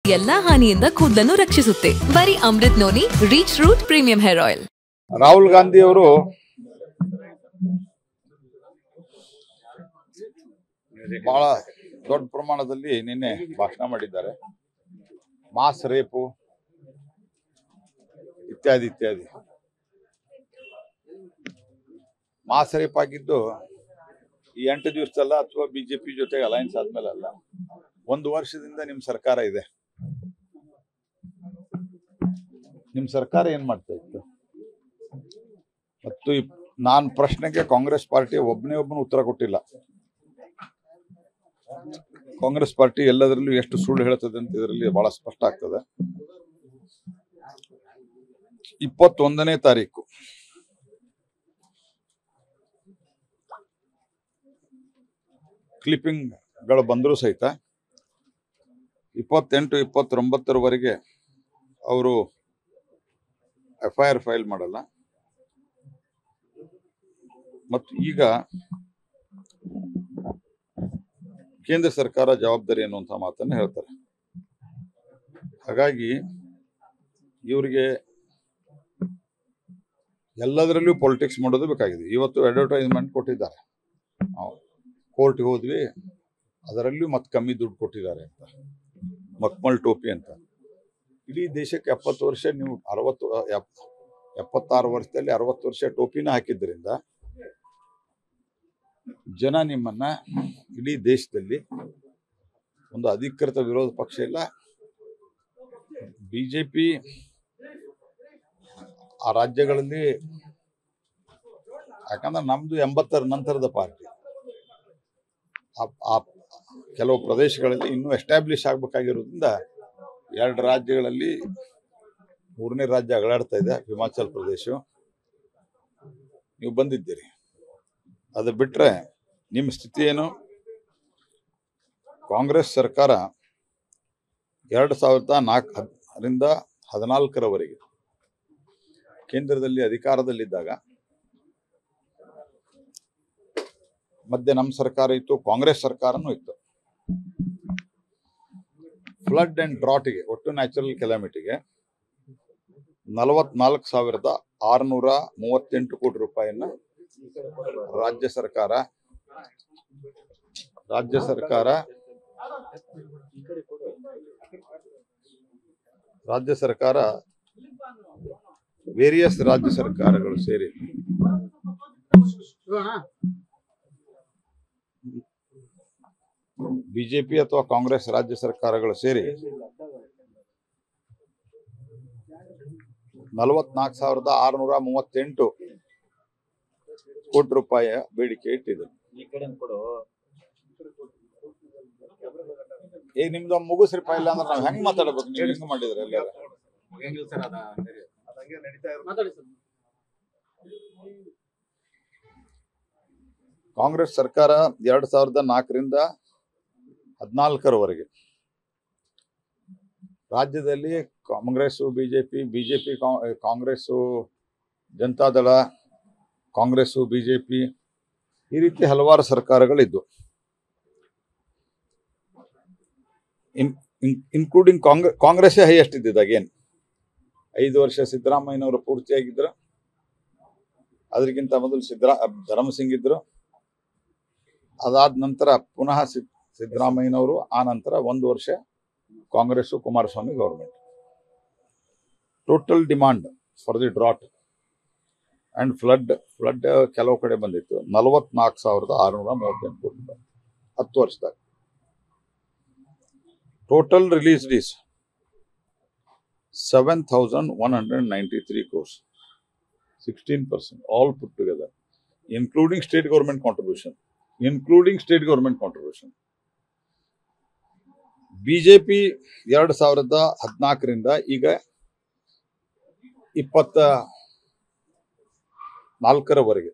ಎಲ್ಲಾ ಹಾನಿಯಿಂದ ಕೂದಲನ್ನು ರಕ್ಷಿಸುತ್ತೆ ಬರೀ Amrut noni rich root premium hair oil Rahul Gandhi ಅವರು ಬಹಳ ದೊಡ್ಡ ಪ್ರಮಾಣದಲ್ಲಿ ನಿನ್ನೆ ಭಾಷಣ ಮಾಡಿದ್ದಾರೆ ಮಾಸ್ ರೇಪು ಇತ್ಯಾದಿ ಇತ್ಯಾದಿ ಮಾಸ್ ರೇಪ್ ಆಗಿದ್ದು ಈ ಎಂಟು ದಿವಸದಲ್ಲ ಅಥವಾ ಬಿಜೆಪಿ ಜೊತೆಗೆ ಅಲಯನ್ಸ್ ಆದ್ಮೇಲೆ ಅಲ್ಲ ಒಂದು ವರ್ಷದಿಂದ ನಿಮ್ ಸರ್ಕಾರ ಇದೆ ನಿಮ್ ಸರ್ಕಾರ ಏನ್ ಮಾಡ್ತಾ ಇತ್ತು ಮತ್ತು ನಾನು ಪ್ರಶ್ನೆಗೆ ಕಾಂಗ್ರೆಸ್ ಪಾರ್ಟಿ ಒಬ್ಬನೇ ಒಬ್ಬನು ಉತ್ತರ ಕೊಟ್ಟಿಲ್ಲ ಕಾಂಗ್ರೆಸ್ ಪಾರ್ಟಿ ಎಲ್ಲದರಲ್ಲೂ ಎಷ್ಟು ಸುಳ್ಳು ಹೇಳ್ತದೆ ಅಂತ ಇದರಲ್ಲಿ ಬಹಳ ಸ್ಪಷ್ಟ ಆಗ್ತದೆ ಇಪ್ಪತ್ತೊಂದನೇ ತಾರೀಕು ಕ್ಲಿಪ್ಪಿಂಗ್ಗಳು ಬಂದರೂ ಸಹಿತ ಇಪ್ಪತ್ತೆಂಟು ಇಪ್ಪತ್ತೊಂಬತ್ತರವರೆಗೆ ಅವರು ಎಫ್ ಐ ಆರ್ ಫೈಲ್ ಮಾಡಲ್ಲ ಮತ್ತು ಈಗ ಕೇಂದ್ರ ಸರ್ಕಾರ ಜವಾಬ್ದಾರಿ ಅನ್ನುವಂಥ ಮಾತನ್ನು ಹೇಳ್ತಾರೆ ಹಾಗಾಗಿ ಇವರಿಗೆ ಎಲ್ಲದರಲ್ಲೂ ಪೊಲಿಟಿಕ್ಸ್ ಮಾಡೋದು ಬೇಕಾಗಿದೆ ಇವತ್ತು ಅಡ್ವರ್ಟೈಸ್ಮೆಂಟ್ ಕೊಟ್ಟಿದ್ದಾರೆ ನಾವು ಕೋರ್ಟ್ಗೆ ಹೋದ್ವಿ ಅದರಲ್ಲೂ ಮತ್ತೆ ಕಮ್ಮಿ ದುಡ್ಡು ಕೊಟ್ಟಿದ್ದಾರೆ ಅಂತ ಮಕ್ಮಲ್ ಟೋಪಿ ಅಂತ ಇಡೀ ದೇಶಕ್ಕೆ ಎಪ್ಪತ್ತು ವರ್ಷ ನೀವು ಅರವತ್ತು ಎಪ್- ಎಪ್ಪತ್ತಾರು ವರ್ಷದಲ್ಲಿ ಅರವತ್ತು ವರ್ಷ ಟೋಪಿನ ಹಾಕಿದ್ರಿಂದ ಜನ ನಿಮ್ಮನ್ನ ಇಡೀ ದೇಶದಲ್ಲಿ ಒಂದು ಅಧಿಕೃತ ವಿರೋಧ ಪಕ್ಷ ಇಲ್ಲ ಬಿಜೆಪಿ ಆ ರಾಜ್ಯಗಳಲ್ಲಿ ಯಾಕಂದ್ರೆ ನಮ್ದು ಎಂಬತ್ತರ ನಂತರದ ಪಾರ್ಟಿ ಆ- ಆ ಕೆಲವು ಪ್ರದೇಶಗಳಲ್ಲಿ ಇನ್ನೂ ಎಸ್ಟಾಬ್ಲಿಷ್ ಆಗ್ಬೇಕಾಗಿರೋದ್ರಿಂದ ಎರಡು ರಾಜ್ಯಗಳಲ್ಲಿ ಮೂರನೇ ರಾಜ್ಯ ಅಗಳಾಡ್ತಾ ಇದೆ ಹಿಮಾಚಲ್ ಪ್ರದೇಶ ನೀವು ಬಂದಿದ್ದೀರಿ ಅದು ಬಿಟ್ರೆ ನಿಮ್ಮ ಸ್ಥಿತಿ ಏನು ಕಾಂಗ್ರೆಸ್ ಸರ್ಕಾರ ಎರಡು ಸಾವಿರದ ನಾಲ್ಕು ಹದರಿಂದ ಹದಿನಾಲ್ಕರವರೆಗೆ ಕೇಂದ್ರದಲ್ಲಿ ಅಧಿಕಾರದಲ್ಲಿದ್ದಾಗ ಮಧ್ಯೆ ನಮ್ಮ ಸರ್ಕಾರ ಇತ್ತು ಕಾಂಗ್ರೆಸ್ ಸರ್ಕಾರನೂ ಇತ್ತು ಫ್ಲಡ್ ಅಂಡ್ ಡ್ರಾಟ್ಗೆ ಒಟ್ಟು ನ್ಯಾಚುರಲ್ ಕೆಲಾಮಿಟಿಗೆ ನಲವತ್ನಾಲ್ಕು ಸಾವಿರದ ಆರುನೂರ ಮೂವತ್ತೆಂಟು ಕೋಟಿ ರೂಪಾಯಿಯನ್ನ ರಾಜ್ಯ ಸರ್ಕಾರ ರಾಜ್ಯ ಸರ್ಕಾರ ರಾಜ್ಯ ಸರ್ಕಾರ ವೇರಿಯಸ್ ರಾಜ್ಯ ಸರ್ಕಾರಗಳು ಸೇರಿ ಬಿಜೆಪಿ ಅಥವಾ ಕಾಂಗ್ರೆಸ್ ರಾಜ್ಯ ಸರ್ಕಾರಗಳು ಸೇರಿ ನಲವತ್ನಾಲ್ಕು ಸಾವಿರದ ಆರುನೂರ ಮೂವತ್ತೆಂಟು ಕೋಟಿ ರೂಪಾಯಿಯ ಬೇಡಿಕೆ ಇಟ್ಟಿದೆ ಏ ನಿಮ್ದು ಮುಗಿಸ್ರಿ ಇಲ್ಲ ಅಂದ್ರೆ ನಾವ್ ಹೆಂಗ್ ಮಾತಾಡ್ಬೇಕು ನೀವು ಹೆಂಗ್ ಮಾಡಿದ್ರಿ ಎಲ್ಲ ಕಾಂಗ್ರೆಸ್ ಸರ್ಕಾರ ಎರಡ್ ಸಾವಿರದ ನಾಲ್ಕರಿಂದ ಹದಿನಾಲ್ಕರವರೆಗೆ ರಾಜ್ಯದಲ್ಲಿ Congress BJP BJP Congress Janata Dal Congress BJP ಈ ರೀತಿ ಹಲವಾರು ಸರ್ಕಾರಗಳಿದ್ದು ಇನ್ಕ್ಲೂಡಿಂಗ್ ಕಾಂಗ್ರೆಸ್ ಕಾಂಗ್ರೆಸ್ಸೇ ಹೈಯೆಸ್ಟ್ ಇದ್ದಿದ್ದಾಗ ಏನ್ ಐದು ವರ್ಷ ಸಿದ್ದರಾಮಯ್ಯನವರು ಪೂರ್ತಿಯಾಗಿದ್ರು ಅದಕ್ಕಿಂತ ಮೊದಲು ಸಿದ್ದರಾ ಧರ್ಮಸಿಂಗ್ ಇದ್ರು ಅದಾದ ನಂತರ ಪುನಃ ಸಿದ್ ಸಿದ್ದರಾಮಯ್ಯನವರು ಆ ನಂತರ ಒಂದು ವರ್ಷ Congress Kumaraswamy government total demand for the drought and flood flood ಕೆಲವು ಕಡೆ ಬಂದಿತ್ತು ನಲವತ್ನಾಲ್ಕು ಸಾವಿರದ ಆರುನೂರ ಮೂವತ್ತೆಂಟು ಕೋಟಿ ರೂಪಾಯಿ ಹತ್ತು ವರ್ಷದಾಗ total released is seven thousand one hundred ninety three crores sixteen percent all put together including state government contribution including state government contribution BJP ಎರಡು ಸಾವಿರದ ಹದಿನಾಲ್ಕರಿಂದ ಈಗ ಇಪ್ಪತ್ತ ನಾಲ್ಕರವರೆಗೆ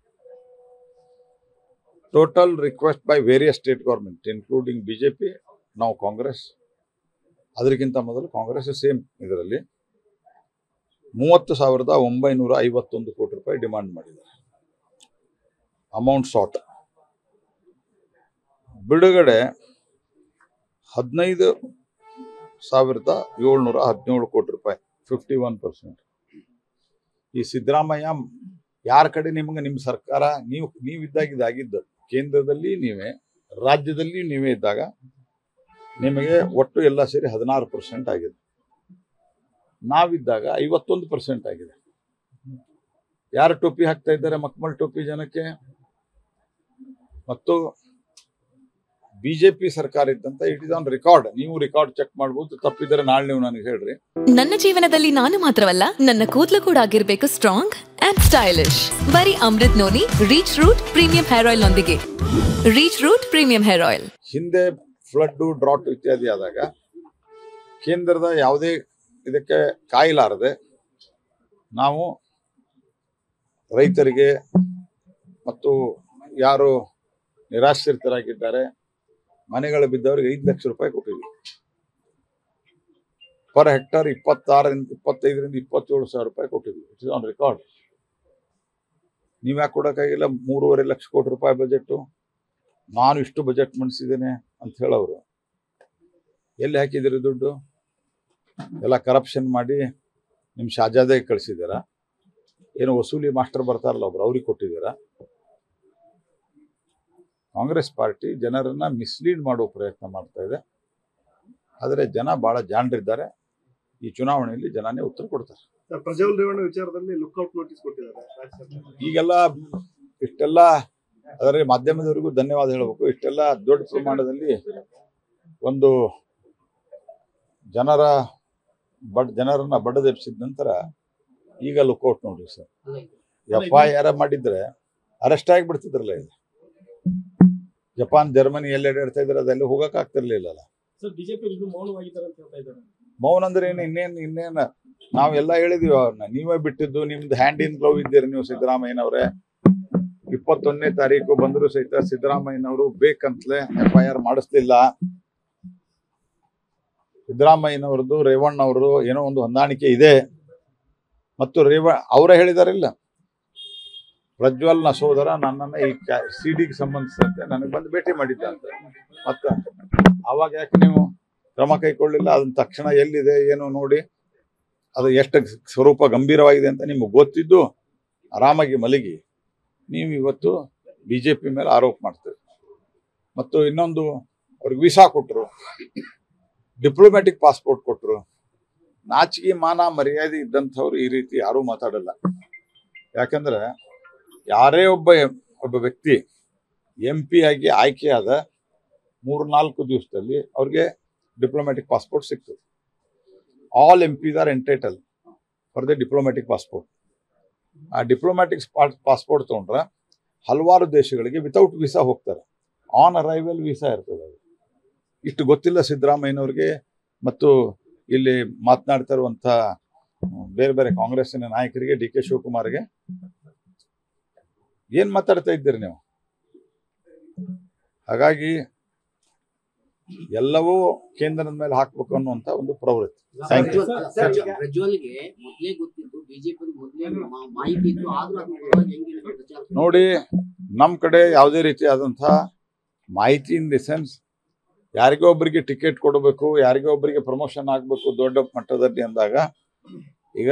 total request by various state government including BJP ನಾವು ಕಾಂಗ್ರೆಸ್ ಅದಕ್ಕಿಂತ ಮೊದಲು Congress same ಇದರಲ್ಲಿ ಮೂವತ್ತು ಸಾವಿರದ ಒಂಬೈನೂರ ಐವತ್ತೊಂದು ಕೋಟಿ ರೂಪಾಯಿ ಡಿಮಾಂಡ್ ಮಾಡಿದ್ದಾರೆ ಅಮೌಂಟ್ ಸಾಟ್ ಬಿಡುಗಡೆ ಹದಿನೈದು ಸಾವಿರದ ಏಳ್ನೂರ ಹದಿನೇಳು ಕೋಟಿ ರೂಪಾಯಿ ಫಿಫ್ಟಿ ಒನ್ ಪರ್ಸೆಂಟ್ ಈ ಸಿದ್ದರಾಮಯ್ಯ ಯಾರ ಕಡೆ ನಿಮ್ಗೆ ನಿಮ್ಮ ಸರ್ಕಾರ ನೀವು ನೀವಿದ್ದಾಗ ಇದಾಗಿದ್ದು ಕೇಂದ್ರದಲ್ಲಿ ನೀವೇ ರಾಜ್ಯದಲ್ಲಿ ನೀವೇ ಇದ್ದಾಗ ನಿಮಗೆ ಒಟ್ಟು ಎಲ್ಲ ಸೇರಿ ಹದಿನಾರು ಪರ್ಸೆಂಟ್ ಆಗಿದೆ ನಾವಿದ್ದಾಗ ಐವತ್ತೊಂದು ಪರ್ಸೆಂಟ್ ಆಗಿದೆ ಯಾರು ಟೋಪಿ ಹಾಕ್ತಾ ಇದ್ದಾರೆ ಮಕ್ಮಲ್ ಟೋಪಿ ಜನಕ್ಕೆ ಮತ್ತು ಬಿಜೆಪಿ ಸರ್ಕಾರ ಇದ್ದಂತ ಇಟ್ ಇಸ್ ಆನ್ ರೆಕಾರ್ಡ್ ನೀವು ರೆಕಾರ್ಡ್ ಚೆಕ್ ಮಾಡ್ಬೋದು ತಪ್ಪಿದ್ರೆ ನಾಳೆ ನೀವು ನನಗೆ ಹೇಳ್ರಿ ನನ್ನ ಜೀವನದಲ್ಲಿ ನಾನು ಮಾತ್ರವಲ್ಲ ನನ್ನ ಕೂದಲು ಕೂಡ ಆಗಿರ್ಬೇಕು ಸ್ಟ್ರಾಂಗ್ ಅಂಡ್ ಸ್ಟೈಲಿಶ್ ಬರೀ Amrut noni rich root premium hair oil ನೊಂದಿಗೆ rich root premium hair oil ಹಿಂದೆ ಫ್ಲಡ್ಡು ಡ್ರಾಟ್ ಇತ್ಯಾದಿ ಆದಾಗ ಕೇಂದ್ರದ ಯಾವುದೇ ಇದಕ್ಕೆ ಕಾಯಲಾರದೆ ನಾವು ರೈತರಿಗೆ ಮತ್ತು ಯಾರು ನಿರಾಶ್ರಿತರಾಗಿದ್ದಾರೆ ಮನೆಗಳು ಬಿದ್ದವರಿಗೆ ಐದು ಲಕ್ಷ ರೂಪಾಯಿ ಕೊಟ್ಟಿದ್ವಿ ಪರ್ ಹೆಕ್ಟರ್ ಇಪ್ಪತ್ತಾರರಿಂದ ಇಪ್ಪತ್ತೈದರಿಂದ ಇಪ್ಪತ್ತೇಳು ಸಾವಿರ ರೂಪಾಯಿ ಕೊಟ್ಟಿದ್ವಿ ಇಟ್ ಇಸ್ ಆನ್ ರೆಕಾರ್ಡ್ ನೀವು ಯಾಕೆ ಕೊಡೋಕ್ಕಾಗಿಲ್ಲ ಮೂರುವರೆ ಲಕ್ಷ ಕೋಟಿ ರೂಪಾಯಿ ಬಜೆಟು ನಾನು ಇಷ್ಟು ಬಜೆಟ್ ಮಂಡಿಸಿದ್ದೇನೆ ಅಂತ ಹೇಳೋರು ಎಲ್ಲಿ ಹಾಕಿದಿರಿ ದುಡ್ಡು ಎಲ್ಲ ಕರಪ್ಷನ್ ಮಾಡಿ ನಿಮ್ಮ ಶಾಜಾದಾಗಿ ಕಳಿಸಿದ್ದೀರಾ ಏನು ವಸೂಲಿ ಮಾಸ್ಟರ್ ಬರ್ತಾರಲ್ಲ ಒಬ್ರು ಅವ್ರಿಗೆ ಕೊಟ್ಟಿದ್ದೀರಾ ಕಾಂಗ್ರೆಸ್ ಪಾರ್ಟಿ ಜನರನ್ನ ಮಿಸ್ಲೀಡ್ ಮಾಡೋ ಪ್ರಯತ್ನ ಮಾಡ್ತಾ ಇದೆ ಆದರೆ ಜನ ಬಹಳ ಜಾಣರಿದ್ದಾರೆ ಈ ಚುನಾವಣೆಯಲ್ಲಿ ಜನನೇ ಉತ್ತರ ಕೊಡ್ತಾರೆ ಸರ್ ಪ್ರಜ್ವಲ್ ರೇವಣ್ಣ ವಿಚಾರದಲ್ಲಿ ಲುಕ್ಔಟ್ ನೋಟಿಸ್ ಕೊಟ್ಟಿದ್ದಾರೆ ರಾಜ್ಯ ಸರ್ಕಾರ. ಈಗೆಲ್ಲ ಇಷ್ಟೆಲ್ಲ ಅದರಲ್ಲಿ ಮಾಧ್ಯಮದವರಿಗೂ ಧನ್ಯವಾದ ಹೇಳಬೇಕು ಇಷ್ಟೆಲ್ಲ ದೊಡ್ಡ ಪ್ರಮಾಣದಲ್ಲಿ ಒಂದು ಜನರ ಬಡ್ ಜನರನ್ನ ಬಡದೆಬ್ಸಿದ ನಂತರ ಈಗ ಲುಕೌಟ್ ನೋಡ್ರಿ ಸರ್ ಎಫ್ ಐ ಆರ್ ಮಾಡಿದ್ರೆ ಅರೆಸ್ಟ್ ಆಗಿಬಿಡ್ತಿದ್ರಲ್ಲ ಇದು ಜಪಾನ್ ಜರ್ಮನಿ ಎಲ್ಲ ಅಡ್ಡಾಡ್ತಾ ಇದ್ರೆ ಅದೆಲ್ಲ ಹೋಗಕ್ ಆಗ್ತಿರ್ಲಿಲ್ಲ ಸರ್ ಬಿಜೆಪಿ ಇದು ಮೌನವಾಗಿದ್ದಾರೆ ಅಂತ ಹೇಳ್ತಾ ಇದ್ದಾರೆ ಮೌನ ಅಂದ್ರೆ ಏನು ಇನ್ನೇನು ಇನ್ನೇನು ನಾವೆಲ್ಲ ಹೇಳಿದೀವಿ ಅವ್ರನ್ನ ನೀವೇ ಬಿಟ್ಟಿದ್ದು ನಿಮ್ದು ಹ್ಯಾಂಡ್ ಇನ್ ಗ್ಲೌ ಇದ್ದೀರಿ ನೀವು ಸಿದ್ದರಾಮಯ್ಯನವರೇ ಇಪ್ಪತ್ತೊಂದನೇ ತಾರೀಕು ಬಂದರೂ ಸಹಿತ ಸಿದ್ದರಾಮಯ್ಯನವರು ಬೇಕಂತಲೇ ಎಫ್ ಐ ಆರ್ ಮಾಡಿಸ್ಲಿಲ್ಲ ಸಿದ್ದರಾಮಯ್ಯನವ್ರದ್ದು ರೇವಣ್ಣವ್ರದ್ದು ಏನೋ ಒಂದು ಹೊಂದಾಣಿಕೆ ಇದೆ ಮತ್ತು ರೇವ ಅವರೇ ಹೇಳಿದಾರಿಲ್ಲ ಪ್ರಜ್ವಲ್ನ ಸೋದರ ನನ್ನನ್ನು ಈ ಸಿ ಡಿಗೆ ಸಂಬಂಧಿಸಿದಂತೆ ನನಗೆ ಬಂದು ಭೇಟಿ ಮಾಡಿದ್ದ ಅಂತ ಮತ್ತೆ ಅವಾಗ ಯಾಕೆ ನೀವು ಕ್ರಮ ಕೈಗೊಳ್ಳಿಲ್ಲ ಅದನ್ನ ತಕ್ಷಣ ಎಲ್ಲಿದೆ ಏನು ನೋಡಿ ಅದು ಎಷ್ಟು ಸ್ವರೂಪ ಗಂಭೀರವಾಗಿದೆ ಅಂತ ನಿಮಗೆ ಗೊತ್ತಿದ್ದು ಆರಾಮಾಗಿ ಮಲಗಿ ನೀವು ಇವತ್ತು ಬಿ ಜೆ ಪಿ ಮೇಲೆ ಆರೋಪ ಮಾಡ್ತೀರಿ ಮತ್ತು ಇನ್ನೊಂದು ಅವ್ರಿಗೆ ವೀಸಾ ಕೊಟ್ಟರು ಡಿಪ್ಲೊಮ್ಯಾಟಿಕ್ ಪಾಸ್ಪೋರ್ಟ್ ಕೊಟ್ಟರು ನಾಚಿಕೆ ಮಾನ ಮರ್ಯಾದೆ ಇದ್ದಂಥವ್ರು ಈ ರೀತಿ ಯಾರೂ ಮಾತಾಡಲ್ಲ ಯಾಕಂದ್ರೆ ಯಾರೇ ಒಬ್ಬ ಒಬ್ಬ ವ್ಯಕ್ತಿ ಎಂ ಪಿ ಆಗಿ ಆಯ್ಕೆಯಾದ ಮೂರು ನಾಲ್ಕು ದಿವಸದಲ್ಲಿ ಅವ್ರಿಗೆ ಡಿಪ್ಲೊಮ್ಯಾಟಿಕ್ ಪಾಸ್ಪೋರ್ಟ್ ಸಿಗ್ತದೆ all MPs are entitle for the diplomatic passport ಆ ಡಿಪ್ಲೊಮ್ಯಾಟಿಕ್ ಪಾಸ್ಪೋರ್ಟ್ ತೊಗೊಂಡ್ರೆ ಹಲವಾರು ದೇಶಗಳಿಗೆ ವಿತೌಟ್ ವೀಸಾ ಹೋಗ್ತಾರೆ ಆನ್ ಅರೈವಲ್ ವೀಸಾ ಇರ್ತದೆ ಅದು ಇಷ್ಟು ಗೊತ್ತಿಲ್ಲ ಸಿದ್ದರಾಮಯ್ಯನವ್ರಿಗೆ ಮತ್ತು ಇಲ್ಲಿ ಮಾತನಾಡ್ತಾ ಇರುವಂಥ ಬೇರೆ ಬೇರೆ ಕಾಂಗ್ರೆಸ್ಸಿನ ನಾಯಕರಿಗೆ ಡಿ ಕೆ ಶಿವಕುಮಾರ್ಗೆ ಏನ್ ಮಾತಾಡ್ತಾ ಇದ್ದೀರಿ ನೀವು ಹಾಗಾಗಿ ಎಲ್ಲವೂ ಕೇಂದ್ರದ ಮೇಲೆ ಹಾಕ್ಬೇಕು ಅನ್ನುವಂತ ಒಂದು ಪ್ರವೃತ್ತಿ Thank you. ಪ್ರಜ್ವಲ್- ಸರ್, ಈಗ ಪ್ರಜ್ವಲ್ಗೆ ಮೊದ್ಲೇ ಗೊತ್ತಿತ್ತು ಬಿಜೆಪಿ ಮೊದ್ಲೇ ಮಾ- ಮಾಹಿತಿ ಇತ್ತು ಆದ್ರೂ ಅದನ್ನ ಪರವಾಗಿ ಹೆಂಗೆ ನೀವು ಪ್ರಚಾರ ನೋಡಿ ನಮ್ಮ ಕಡೆ ಯಾವುದೇ ರೀತಿಯಾದಂಥ ಮಾಹಿತಿ ಇನ್ ದಿ ಸೆನ್ಸ್ ಯಾರಿಗೋ ಒಬ್ಬರಿಗೆ ಟಿಕೆಟ್ ಕೊಡಬೇಕು ಯಾರಿಗೋ ಒಬ್ಬರಿಗೆ ಪ್ರಮೋಷನ್ ಆಗಬೇಕು ದೊಡ್ಡ ಮಟ್ಟದಲ್ಲಿ ಅಂದಾಗ ಈಗ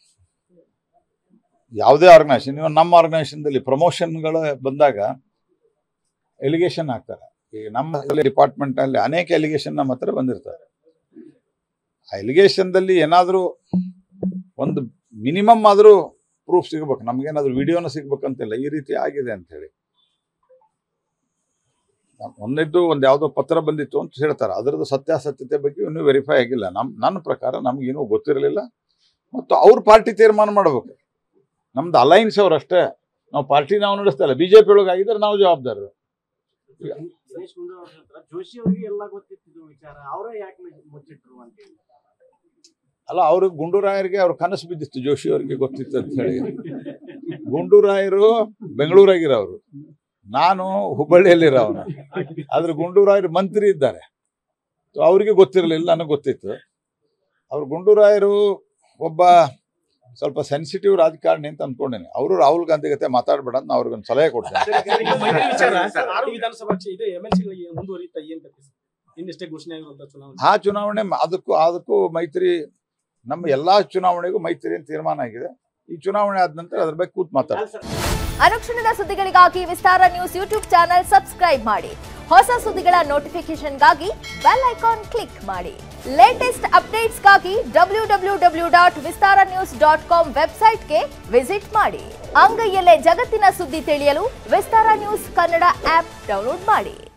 ಯಾವುದೇ ಆರ್ಗನೈಸೇಷನ್ ಇವಾಗ ನಮ್ಮ ಆರ್ಗನೈಸೇಷನ್ದಲ್ಲಿ ಪ್ರಮೋಷನ್ಗಳು ಬಂದಾಗ ಎಲಿಗೇಷನ್ ಹಾಕ್ತಾರೆ ಈಗ ನಮ್ಮ ಡಿಪಾರ್ಟ್ಮೆಂಟ್ ಅಲ್ಲಿ ಅನೇಕ ಎಲಿಗೇಷನ್ ನಮ್ಮ ಹತ್ರ ಬಂದಿರ್ತಾರೆ ಆ ಎಲಿಗೇಷನ್ದಲ್ಲಿ ಏನಾದರೂ ಒಂದು ಮಿನಿಮಮ್ ಆದರೂ ಪ್ರೂಫ್ ಸಿಗ್ಬೇಕು ನಮ್ಗೇನಾದ್ರೂ ವಿಡಿಯೋನ ಸಿಗ್ಬೇಕಂತಿಲ್ಲ ಈ ರೀತಿ ಆಗಿದೆ ಅಂತ ಹೇಳಿ ಒಂದಿದ್ದು ಒಂದು ಯಾವುದೋ ಪತ್ರ ಬಂದಿತ್ತು ಅಂತ ಹೇಳ್ತಾರೆ ಅದರದ್ದು ಸತ್ಯಾಸತ್ಯತೆ ಬಗ್ಗೆ ಇನ್ನೂ ವೆರಿಫೈ ಆಗಿಲ್ಲ ನಮ್ ನನ್ನ ಪ್ರಕಾರ ನಮ್ಗೇನೂ ಗೊತ್ತಿರಲಿಲ್ಲ ಮತ್ತು ಅವ್ರ ಪಾರ್ಟಿ ತೀರ್ಮಾನ ಮಾಡ್ಬೇಕು ನಮ್ದು ಅಲೈನ್ಸ್ ಅವ್ರು ಅಷ್ಟೇ ನಾವು ಪಾರ್ಟಿ ನಾವು ನಡೆಸ್ತಾ ಇಲ್ಲ ಬಿಜೆಪಿ ಒಳಗೆ ಆಗಿದ್ರೆ ನಾವು ಜವಾಬ್ದಾರರು ದಿನೇಶ್ ಗುಂಡೂರಾವ್ ಅವ್ರ ಹತ್ರ ಜೋಶಿ ಅವರಿಗೆ ಎಲ್ಲ ಗೊತ್ತಿತ್ತು ವಿಚಾರ ಅವರೇ ಯಾಕೆ ಮುಚ್ಚಿಟ್ರು ಅಂತ ಹೇಳಿ ಅಲ್ಲ ಅವ್ರು ಗುಂಡೂರಾಯರಿಗೆ ಅವ್ರ ಕನಸು ಬಿದ್ದಿತ್ತು ಜೋಶಿ ಅವರಿಗೆ ಗೊತ್ತಿತ್ತು ಅಂತ ಹೇಳಿ ಗುಂಡೂರಾಯರು ಬೆಂಗಳೂರಾಗಿರೋರು ನಾನು ಹುಬ್ಬಳ್ಳಿಯಲ್ಲಿರೋ ಅವನು ಆದ್ರೆ ಗುಂಡೂರಾಯರು ಮಂತ್ರಿ ಇದ್ದಾರೆ ಸೊ ಅವರಿಗೆ ಗೊತ್ತಿರಲಿಲ್ಲ ನನಗೆ ಗೊತ್ತಿತ್ತು ಅವ್ರು ಗುಂಡೂರಾಯರು ಒಬ್ಬ ಸ್ವಲ್ಪ ಸೆನ್ಸಿಟಿವ್ ರಾಜಕಾರಣಿ ಅಂತ ಅನ್ಕೊಂಡೇನೆ ಅವರು ರಾಹುಲ್ ಗಾಂಧಿ ಜೊತೆ ಮಾತಾಡ್ಬೇಡ ಅಂತ ಅವ್ರಿಗೊಂದು ಸಲಹೆ ಕೊಡ್ತೇನೆ ಈಗ ಮೈತ್ರಿ ವಿಚಾರ ಆರು ವಿಧಾನಸಭಾ ಕ್ಷೇ- ಇದೆ ಎಂ ಎಲ್ ಸಿಗಳಿಗೆ ಮುಂದುವರಿತಾ ಏನ್ ಕತೆ ಸರ್? ಇನ್ನಿಷ್ಟೇ ಘೋಷಣೆ ಆಗಿರುವಂತ ಚುನಾವಣೆ ಆ ಚುನಾವಣೆ ಮ- ಅದಕ್ಕೂ ಅದಕ್ಕೂ ಮೈತ್ರಿ ನಮ್ಮ ಎಲ್ಲಾ ಚುನಾವಣೆಗೂ ಮೈತ್ರಿ ಅಂತ ತೀರ್ಮಾನ ಆಗಿದೆ ಈ ಚುನಾವಣೆ ಆದ ನಂತರ ಅದ್ರ ಬಗ್ಗೆ ಕೂತ್ ಮಾತಾಡ್ತೀವಿ ಅನುಕ್ಷಣದ ಸುದ್ದಿಗಳಿಗಾಗಿ Vistara news YouTube channel subscribe ಮಾಡಿ ಹೊಸ ಸುದ್ದಿಗಳ ನೋಟಿಫಿಕೇಶನ್ಗಾಗಿ ಬೆಲ್ ಐಕಾನ್ ಕ್ಲಿಕ್ ಮಾಡಿ ಲೇಟೆಸ್ಟ್ ಅಪ್ಡೇಟ್ಸ್ಗಾಗಿ W W W dot Vistara news dot com ವೆಬ್ಸೈಟ್ಗೆ ವಿಸಿಟ್ ಮಾಡಿ ಅಂಗೈಯಲ್ಲೇ ಜಗತ್ತಿನ ಸುದ್ದಿ ತಿಳಿಯಲು Vistara news Kannada app download ಮಾಡಿ